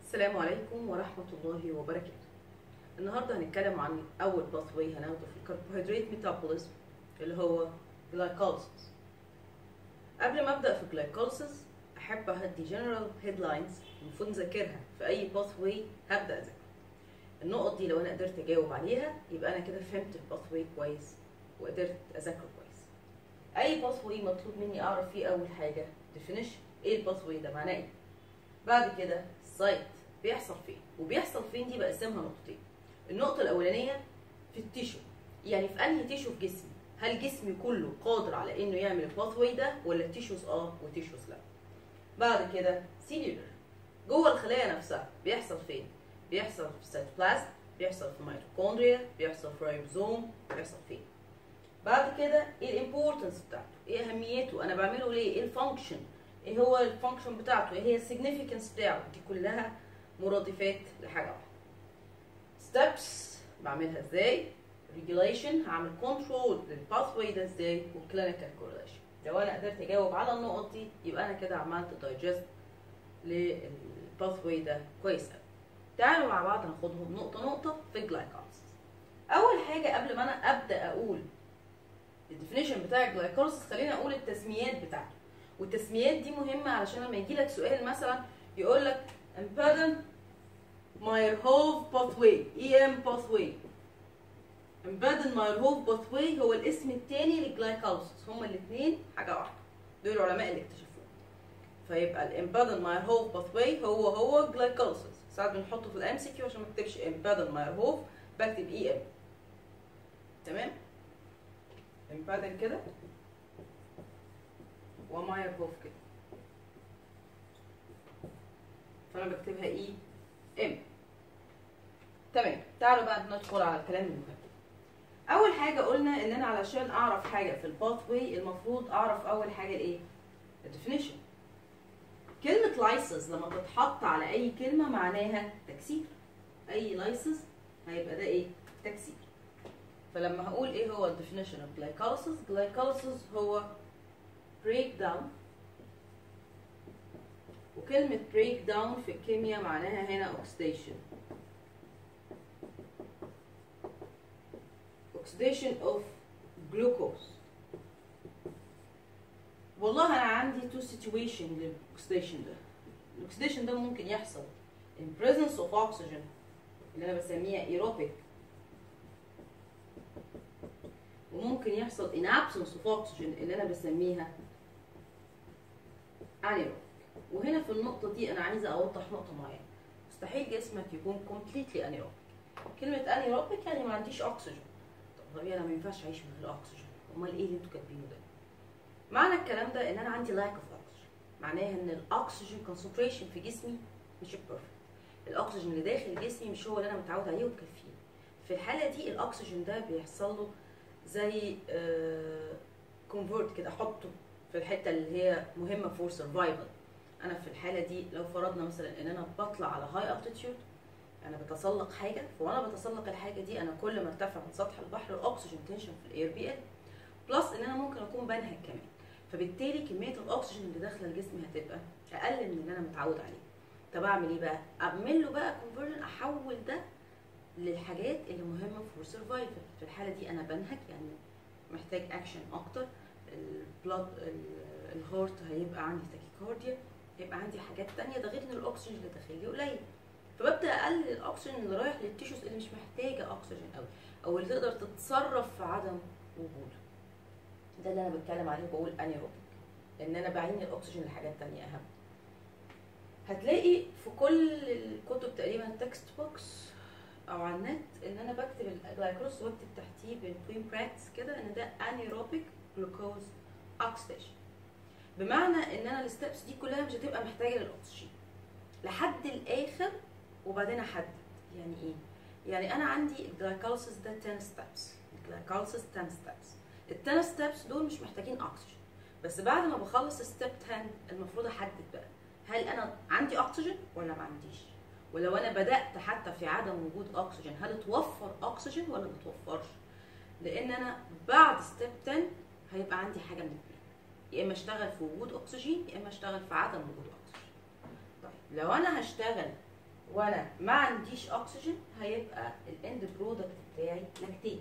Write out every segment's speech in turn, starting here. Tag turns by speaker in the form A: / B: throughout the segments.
A: السلام عليكم ورحمة الله وبركاته النهاردة هنتكلم عن أول باثوي هناخده في الكربوهيدرات ميتابوليزم اللي هو glycolysis قبل ما أبدأ في glycolysis أحب أهدي general headlines المفروض نذاكرها في أي باثوي هبدأ أذاكر النقط دي لو أنا قدرت أجاوب عليها يبقى أنا كده فهمت الباثوي كويس وقدرت أذاكره كويس أي باثوي مطلوب مني أعرف فيه أول حاجة definition إيه الباثوي ده معناه إيه بعد كده السايت بيحصل فين وبيحصل فين دي بقسمها نقطتين النقطه الاولانيه في التيشو يعني في انهي تيشو في جسمي هل جسمي كله قادر على انه يعمل الباثوي ده ولا التيشوز اه وتيشوز لا بعد كده سيلولر جوه الخلايا نفسها بيحصل فين بيحصل في السيتوبلازم بيحصل في الميتوكوندريا بيحصل في الرايبوزوم بيحصل فين بعد كده ايه الامبورتنس بتاعته ايه اهميته انا بعمله ليه ايه الفانكشن ايه هو الفانكشن بتاعته ايه هي السيجنيفيكانس بتاعه دي كلها مرادفات لحاجه واحده ستيبس بعملها ازاي ريجوليشن هعمل كنترول للباثواي ده ازاي وكلينيكال كورليشن لو انا قدرت اجاوب على النقط دي يبقى انا كده عملت دايجست للباثواي ده كويس قوي تعالوا مع بعض ناخدهم نقطه نقطه في الجلايكوليسيس اول حاجه قبل ما انا ابدا اقول الديفينيشن بتاع الجلايكوليسيس خلينا اقول التسميات بتاعته والتسميات دي مهمه علشان لما يجي لك سؤال مثلا يقول لك امبيدن مايرهوف باثواي اي ام باثواي امبيدن مايرهوف باثواي هو الاسم الثاني للجلايكوليسيس هما الاثنين حاجه واحده دول العلماء اللي اكتشفوه فيبقى الامبيدن مايرهوف باثواي هو هو جلايكوليسيس ساعات بنحطه في الام سي كيو عشان ما اكتبش امبيدن مايرهوف بكتب اي ام تمام امبيدن كده ومايرهوف كده فانا بكتبها اي ام تمام تعالوا بقى ندخل على الكلام المهم اول حاجه قلنا ان انا علشان اعرف حاجه في الباث واي المفروض اعرف اول حاجه الايه الديفينيشن كلمه لايسس لما تتحط على اي كلمه معناها تكسير اي لايسس هيبقى ده ايه تكسير فلما هقول ايه هو الديفينيشن اوف جلايكوليسيس جلايكوليسيس هو break down وكلمة break down في الكيمياء معناها هنا oxidation oxidation of glucose والله أنا عندي two situation للأكسديشن ده الأكسديشن ده ممكن يحصل in presence of oxygen اللي أنا بسميها aerobic وممكن يحصل in absence of oxygen اللي أنا بسميها anaerobic وهنا في النقطة دي أنا عايزة أوضح نقطة معينة مستحيل جسمك يكون completely anaerobic كلمة anaerobic يعني ما عنديش أكسجين طب طبيعي أنا ما ينفعش أعيش من غير أكسجين أمال إيه اللي أنتوا كاتبينه ده؟ معنى الكلام ده إن أنا عندي lack of oxygen معناها إن الأكسجين concentration في جسمي مش perfect الأكسجين اللي داخل جسمي مش هو اللي أنا متعود عليه ومكفيني في الحالة دي الأكسجين ده بيحصل له زي كونفرت كده أحطه في الحتة اللي هي مهمة فور سرفايفل انا في الحاله دي لو فرضنا مثلا ان انا بطلع على هاي التيتيود انا بتسلق حاجه وانا بتسلق الحاجه دي انا كل ما ارتفع من سطح البحر الاكسجين تنشن في الاير بي ال بلس ان انا ممكن اكون بنهج كمان فبالتالي كميه الاكسجين اللي داخله لجسمي هتبقى اقل من اللي انا متعود عليه طب اعمل ايه بقى اعمل له بقى كونفرجن احول ده للحاجات اللي مهمه فور سرفايفل في الحاله دي انا بنهج يعني محتاج اكشن اكتر البلاد الهارت هيبقى عندي تاكيكارديا هيبقى عندي حاجات تانية ده غير ان الاكسجين اللي داخل لي قليل فببدا اقلل الاكسجين اللي رايح للتيشوز اللي مش محتاجه اكسجين قوي او اللي تقدر تتصرف في عدم وجوده ده اللي انا بتكلم عليه بقول انيروبيك ان انا بعين الاكسجين لحاجات تانية اهم هتلاقي في كل الكتب تقريبا تكست بوكس او على النت ان انا بكتب الجلايكوز واكتب تحتيه بين براكتس كده ان ده انيروبيك جلوكوز اوكسيديشن بمعنى ان انا الستبس دي كلها مش هتبقى محتاجه للاكسجين لحد الاخر وبعدين احدد يعني ايه يعني انا عندي الجلايكوليسيس ده 10 ستبس الجلايكوليسيس 10 ستبس ال 10 ستبس دول مش محتاجين اكسجين بس بعد ما بخلص ستيب 10 المفروض احدد بقى هل انا عندي اكسجين ولا ما عنديش ولو انا بدات حتى في عدم وجود اكسجين هل اتوفر اكسجين ولا ما اتوفرش لان انا بعد ستيب 10 هيبقى عندي حاجه من الاثنين يا اما اشتغل في وجود اكسجين يا اما اشتغل في عدم وجود اكسجين طيب لو انا هشتغل وانا ما عنديش اكسجين هيبقى الاند برودكت بتاعي لاكتيت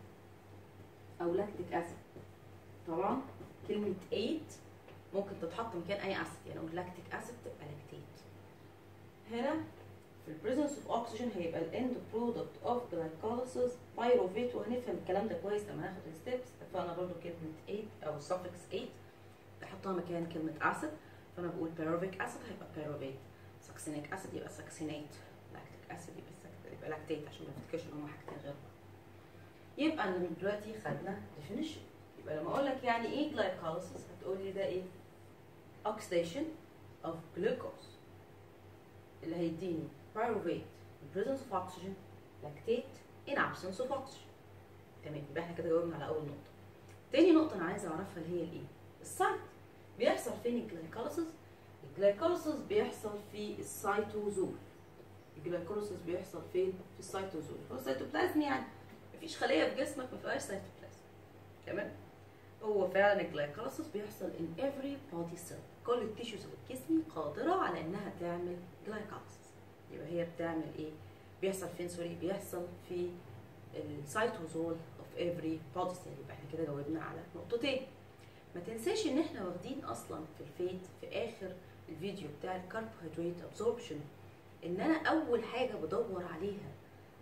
A: او لاكتيك اسيد طبعا كلمه 8 ممكن تتحط مكان اي اسيد يعني اقول لاكتيك اسيد تبقى لاكتيت هنا في البريزنس اوف اوكسجين هيبقى الاند برودكت اوف جلايكوليسيس بايروفيت وهنفهم الكلام ده كويس لما ناخد الستبس اتفقنا برضو كلمه 8 او suffix 8 بحطها مكان كلمه اسيد فانا بقول بيروفيك اسيد هيبقى بيروفيت ساكسينيك اسيد يبقى ساكسينيت لاكتيك اسيد يبقى ساك- يبقى لاكتيت عشان ما تفتكرش ان هما حاجتين غير بعض يبقى انا من دلوقتي خدنا definition يبقى لما اقول لك يعني ايه glycolysis هتقول لي ده ايه oxidation of glucose اللي هيديني pyruvate in presence of oxygen lactate in absence of oxygen تمام يبقى احنا كده جاوبنا على اول نقطه تاني نقطه انا عايزه اعرفها اللي هي الايه السايت بيحصل فين الجلايكوليسيس الجلايكوليسيس بيحصل في السيتوزول الجلايكوليسيس بيحصل فين في السيتوزول هو السيتوبلازم يعني مفيش خليه في جسمك ما فيهاش سيتوبلازم تمام هو فعلا الجلايكوليسيس بيحصل in every body cell كل التيشوز الجسم قادره على انها تعمل جلايكوليسيس يبقى هي بتعمل ايه بيحصل فين سوري بيحصل في السيتوزول of every body cell يبقى احنا كده جاوبنا على نقطتين ما تنساش ان احنا واخدين اصلا في الفيت في اخر الفيديو بتاع الكربوهيدرات ابزوربشن ان انا اول حاجه بدور عليها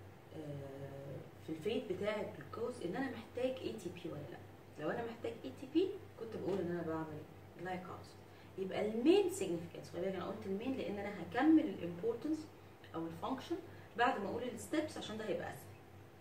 A: آه، في الفيت بتاع الجلوكوز ان انا محتاج اي تي بي ولا لا لو انا محتاج اي تي بي كنت بقول ان انا بعمل جلايكوز يبقى المين سيجنيفيكانس خلي بالك انا قلت المين لان انا هكمل الامبورتنس او الفانكشن بعد ما اقول الستبس عشان ده هيبقى اسهل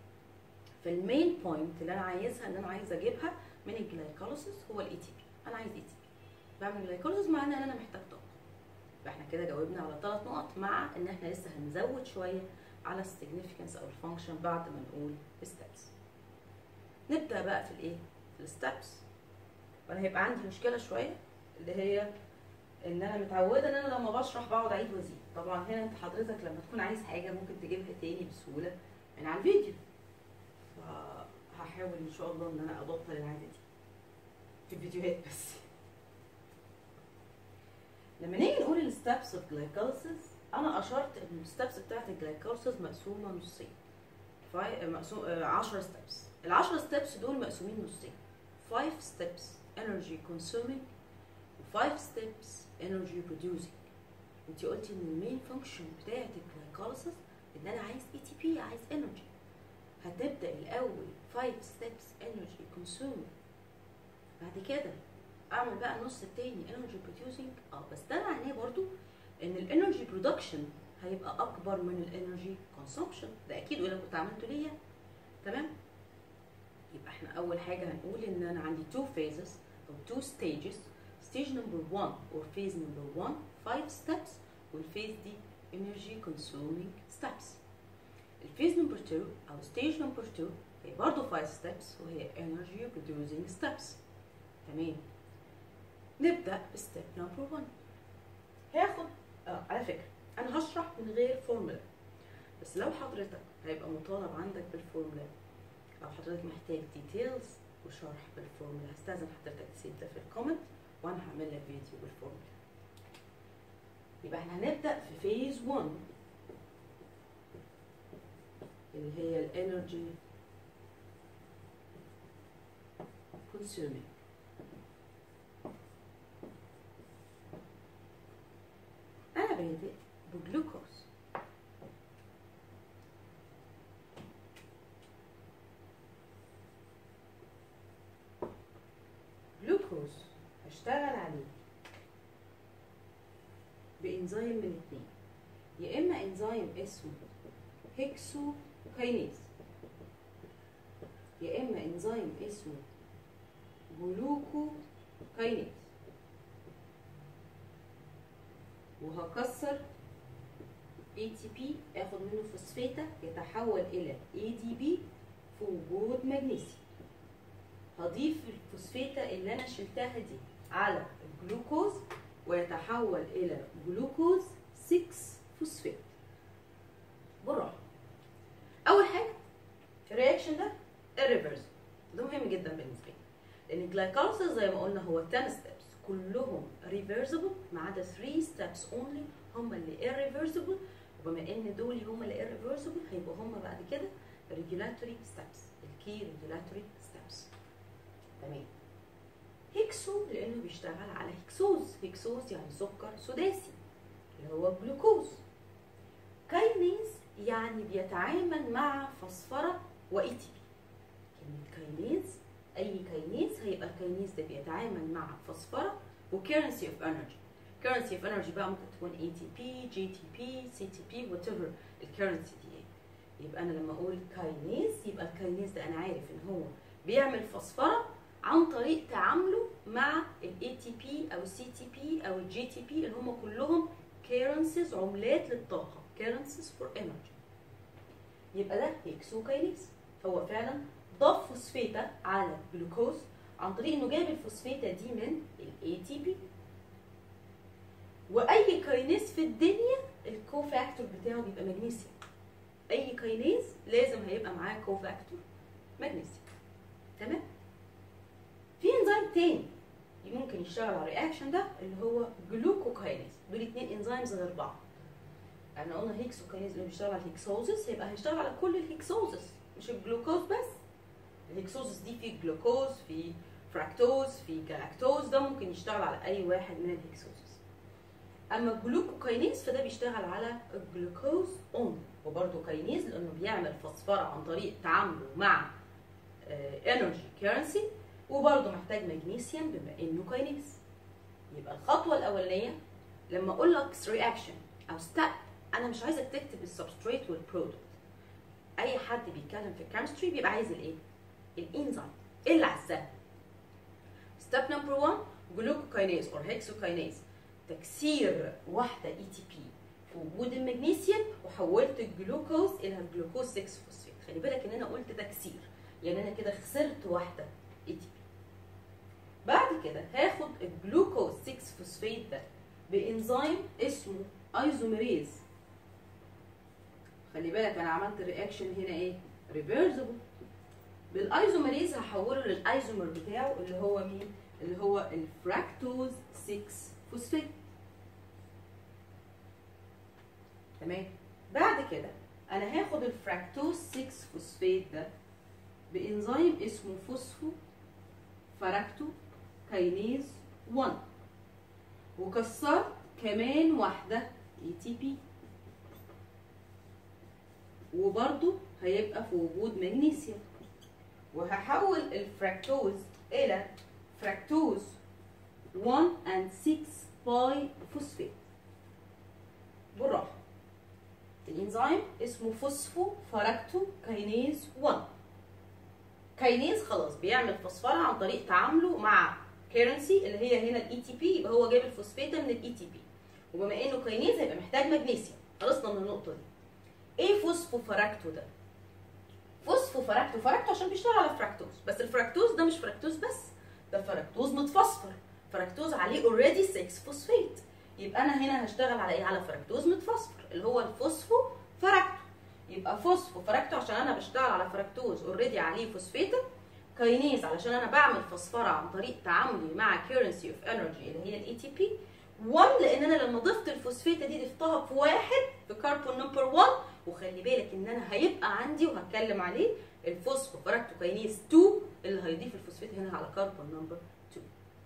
A: فالمين بوينت اللي انا عايزها اللي انا عايزه اجيبها من الجلايكوليسيس هو الاي تي بي انا عايز اي تي بي بعمل جلايكوليسيس معناه ان انا محتاج طاقه فاحنا كده جاوبنا على ثلاث نقط مع ان احنا لسه هنزود شويه على السيجنيفيكانس او الفانكشن بعد ما نقول الستبس نبدا بقى في الايه في الستبس وانا هيبقى عندي مشكله شويه اللي هي ان انا متعوده ان انا لما بشرح بقعد اعيد وازيد طبعا هنا انت حضرتك لما تكون عايز حاجه ممكن تجيبها تاني بسهوله من على الفيديو فهحاول ان شاء الله ان انا ابطل العاده دي في الفيديوهات بس لما نيجي نقول الستبس اوف جلايكوليسيس انا اشرت ان الستبس بتاعت الجلايكوليسيس مقسومه نصين فاي مقسوم 10 ستبس ال 10 ستبس دول مقسومين نصين 5 ستبس انرجي كونسومينج و 5 ستبس انرجي بروديوسينج انت قلتي ان المين فانكشن بتاعت الجلايكوليسيس ان انا عايز اي تي بي عايز انرجي هتبدا الاول 5 ستبس انرجي كونسومينج بعد كده اعمل بقى النص التاني انرجي بروديوسينج اه بس ده معناه برضو ان الانرجي برودكشن هيبقى اكبر من الانرجي كونسومشن ده اكيد ولا كنت عملته ليا تمام يبقى احنا اول حاجه هنقول ان انا عندي two phases او two stages stage number 1 or phase number 1 5 steps والفيز دي energy consuming steps الفيز نمبر 2 او stage number 2 هي برضه 5 steps وهي energy producing steps تمام نبدا بستيب نمبر 1 هاخد آه على فكره انا هشرح من غير فورمولا بس لو حضرتك هيبقى مطالب عندك بالفورمولا او حضرتك محتاج ديتيلز وشرح بالفورمولا هستاذن حضرتك تسيب ده في الكومنت وانا هعمل لك فيديو بالفورمولا يبقى احنا هنبدا في فيز 1 اللي هي الانرجي consuming انا بادئ بجلوكوز جلوكوز هشتغل عليه بانزيم من اتنين يا اما انزيم اسمه هيكسو كاينيز يا اما انزيم اسمه جلوكو كاينيز وهكسر ATP اخد منه فوسفاتة يتحول الى ADP في وجود مغنيسيوم هضيف الفوسفاتة اللي انا شلتها دي على الجلوكوز ويتحول الى جلوكوز 6 فوسفات بالراحة اول حاجة الرياكشن ده irreversible ده مهم جدا بالنسبة لي لان الجلايكوليسيس زي ما قلنا هو 10 steps كلهم reversible ما عدا 3 steps only هم اللي irreversible وبما ان دول هم اللي irreversible هيبقوا هم بعد كده regulatory steps الكي regulatory steps تمام هيكسو لانه بيشتغل على هيكسوز هيكسوز يعني سكر سداسي اللي هو جلوكوز كاينيز يعني بيتعامل مع فوسفرة واي تي بي كلمة كاينيز اي كاينيز هيبقى الكاينيز ده بيتعامل مع فوسفرة وكيرنسي اوف انرجي كيرنسي اوف انرجي بقى ممكن تكون اي تي بي جي تي بي سي تي بي وات ايفر الكيرنسي دي ايه يبقى انا لما اقول كاينيز يبقى الكاينيز ده انا عارف ان هو بيعمل فوسفرة عن طريق تعامله مع الاي تي بي او السي تي بي او الجي تي بي اللي هم كلهم كيرنسيز عملات للطاقة كيرنسيز فور انرجي يبقى ده هيكسوكاينيز هو فعلا ضاف فوسفيتا على جلوكوز عن طريق انه جاب الفوسفيتا دي من الاي تي بي واي كاينيز في الدنيا الكوفاكتور بتاعه بيبقى مغنيسيوم اي كاينيز لازم هيبقى معاه كوفاكتور مغنيسيوم تمام في انزيم تاني ممكن يشتغل على الرياكشن ده اللي هو جلوكوكاينيز دول اتنين انزيمز غير بعض احنا قلنا هيكسوكاينيز اللي بيشتغل على الهيكسوزس يبقى هيشتغل على كل الهيكسوزس مش الجلوكوز بس الهيكسوزس دي في جلوكوز في فراكتوز في جلاكتوز ده ممكن يشتغل على اي واحد من الهيكسوزس اما الجلوكوكاينيز فده بيشتغل على الجلوكوز اون وبرده كاينيز لانه بيعمل فوسفره عن طريق تعامله مع انرجي كيرنسي وبرده محتاج مغنيسيوم بما انه كاينيز يبقى الخطوه الاولانيه لما اقول لك رياكشن او ستيب انا مش عايزك تكتب السبستريت والبرودكت اي حد بيتكلم في الكيمستري بيبقى عايز الايه الانزيم ايه اللي على السهل ستيب نمبر 1 جلوكوكاينيز اور هيكسوكاينيز تكسير واحده اي تي بي في وجود المغنيسيوم وحولت الجلوكوز الى الجلوكوز 6 فوسفات خلي بالك ان انا قلت تكسير يعني انا كده خسرت واحده اي تي بي بعد كده هاخد الجلوكوز 6 فوسفات ده بانزيم اسمه ايزوميريز خلي بالك انا عملت الرياكشن هنا ايه ريفرسبل بالايزوميريز هحوله للايزومر بتاعه اللي هو مين اللي هو الفراكتوز 6 فوسفات تمام بعد كده انا هاخد الفراكتوز 6 فوسفات ده بانزيم اسمه فوسفو فراكتو كاينيز 1 وكسرت كمان واحده اي تي بي وبرده هيبقى في وجود مغنيسيوم وهحول الفراكتوز الى فراكتوز 1 and 6 باي فوسفات بالراحه الانزيم اسمه فوسفو فراكتو كاينيز 1 كاينيز خلاص بيعمل فوسفورة عن طريق تعامله مع كيرنسي اللي هي هنا الاي تي بي يبقى هو جاب الفوسفيتا من الاي تي بي وبما انه كاينيز هيبقى محتاج مغنيسيوم خلصنا من النقطه دي ايه فوسفو فراكتو ده فوسفو فراكتو فراكتو عشان بيشتغل على فراكتوز بس الفراكتوز ده مش فراكتوز بس ده فراكتوز متفسفر فراكتوز عليه اوريدي 6 فوسفيت يبقى انا هنا هشتغل على ايه على فراكتوز متفسفر اللي هو الفوسفو فراكتو يبقى فوسفو فراكتو عشان انا بشتغل على فراكتوز اوريدي عليه فوسفيتا كاينيز علشان انا بعمل فوسفره عن طريق تعاملي مع كيرنسي اوف انرجي اللي هي الاي تي بي 1 لان انا لما ضفت الفوسفيتا دي ضفتها في واحد في كربون نمبر 1 وخلي بالك ان انا هيبقى عندي وهتكلم عليه الفوسفو فراكتو كاينيز 2 اللي هيضيف الفوسفيت هنا على كربون نمبر 2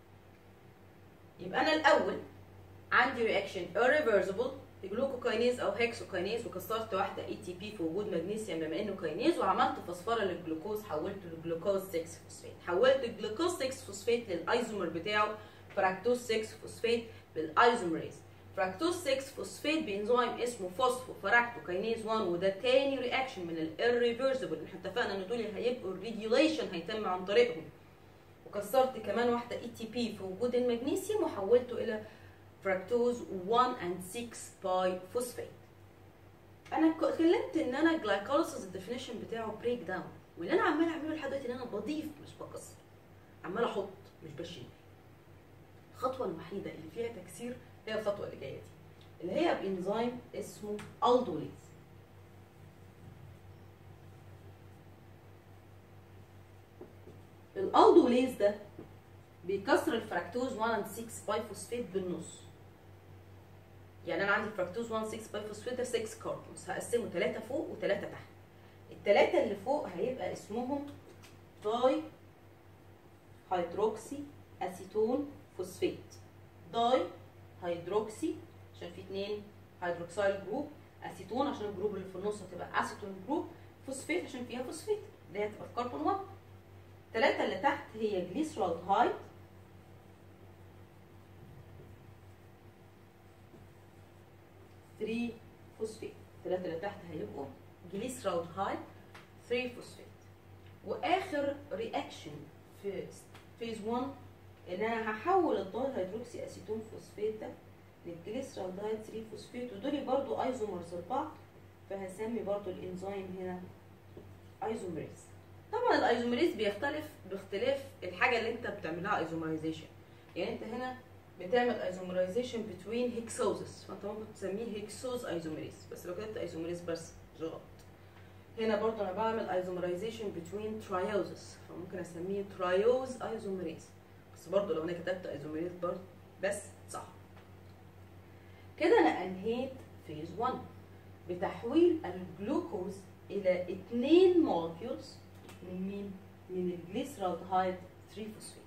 A: يبقى انا الاول عندي رياكشن irreversible جلوكوكاينيز او هيكسوكاينيز وكسرت واحده اي تي بي في وجود مغنيسيوم بما انه كاينيز وعملت فوسفره للجلوكوز حولته لجلوكوز 6 فوسفات حولت الجلوكوز 6 فوسفات للايزومر بتاعه فراكتوز 6 فوسفات بالايزومريز فراكتوز 6 فوسفات بانزيم اسمه فوسفو فراكتوكاينيز 1 وده تاني رياكشن من الirreversible احنا اتفقنا ان دول هيبقوا الريجوليشن هيتم عن طريقهم وكسرت كمان واحده اي تي بي في وجود المغنيسيوم وحولته الى فركتوز 1 and 6 باي فوسفات انا اتكلمت ان انا جلايكوليسيس الديفينيشن بتاعه بريك داون واللي انا عمال اعمله لحد دلوقتي ان انا بضيف مش بكسر عمال احط مش بشيل الخطوه الوحيده اللي فيها تكسير هي الخطوه اللي جايه دي اللي هي بانزيم اسمه الدوليز الالدوليز ده بيكسر الفراكتوز 1 and 6 باي فوسفات بالنص يعني انا عندي فركتوز 1 6 باي فوسفيت ده 6 كاربونز هقسمه 3 فوق و3 تحت الثلاثه اللي فوق هيبقى اسمهم داي هيدروكسي اسيتون فوسفات داي هيدروكسي عشان في اثنين هيدروكسيل جروب اسيتون عشان الجروب اللي في النص هتبقى اسيتون جروب فوسفات عشان فيها فوسفات اللي هي هتبقى في كربون 1 الثلاثه اللي تحت هي جليسرالدهايد ثري فوسفات الثلاثه اللي تحت هيبقوا جليسرالدهايد 3 فوسفات واخر رياكشن في فيز 1 ان انا هحول الداي هيدروكسي اسيتون فوسفات ده للجليسرالدهايد 3 فوسفات ودول برضو ايزومرز لبعض فهسمي برضو الانزيم هنا ايزومريز طبعا الايزومريز بيختلف باختلاف الحاجه اللي انت بتعملها ايزومرايزيشن يعني انت هنا بتعمل ايزومرايزيشن بتوين هيكسوزس فانت ممكن تسميه هيكسوز ايزومريز بس لو كتبت ايزومريز بس غلط هنا برضو انا بعمل ايزومرايزيشن بتوين ترايوزس فممكن اسميه ترايوز ايزومريز بس برضو لو انا كتبت ايزومريز برضو بس صح كده انا انهيت فيز 1 بتحويل الجلوكوز الى اثنين مولكيولز من مين؟ من الجليسرالدهايد 3 فوسفات.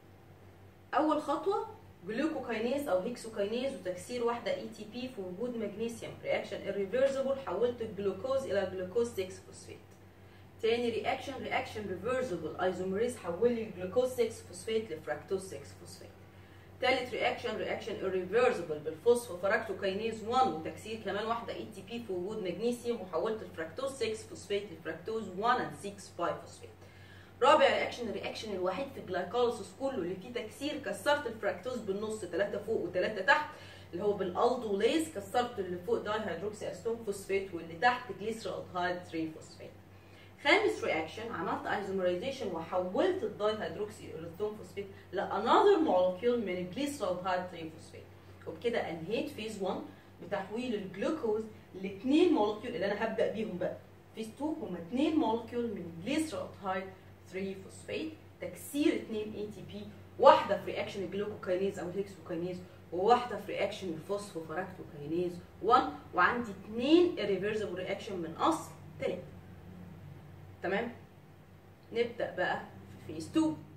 A: اول خطوه جلوكوكاينيز او هيكسوكاينيز وتكسير واحده اي تي بي في وجود مغنيسيوم رياكشن irreversible حولت الجلوكوز الى جلوكوز 6 فوسفات. تاني رياكشن رياكشن ريفرسبل ايزومريز حول لي الجلوكوز 6 فوسفات لفراكتوز 6 فوسفات. تالت رياكشن رياكشن irreversible بالفوسفوفراكتوكاينيز 1 وتكسير كمان واحده اي تي بي في وجود مغنيسيوم وحولت الفراكتوز 6 فوسفات لفراكتوز 1 and 6 باي فوسفات. رابع رياكشن الرياكشن الوحيد في الجلايكوليسيس كله اللي فيه تكسير كسرت الفراكتوز بالنص ثلاثه فوق وثلاثه تحت اللي هو بالالدوليز كسرت اللي فوق داي هيدروكسي اسيتون فوسفات واللي تحت جليسرالدهايد 3 فوسفات. خامس رياكشن عملت ايزومرايزيشن وحولت الداي هيدروكسي اسيتون فوسفات لانذر مولكيول من الجليسرالدهايد 3 فوسفات وبكده انهيت فيز 1 بتحويل الجلوكوز لاثنين مولكيول اللي انا هبدا بيهم بقى فيز 2 هم اثنين مولكيول من جليسرالدهايد 3 فوسفات تكسير اثنين اي تي بي واحده في رياكشن الجلوكوكاينيز او الهكسوكاينيز وواحده في رياكشن الفوسفوفراكتوكاينيز 1 وعندي اثنين irreversible رياكشن من اصل ثلاثه تمام نبدا بقى في فيز 2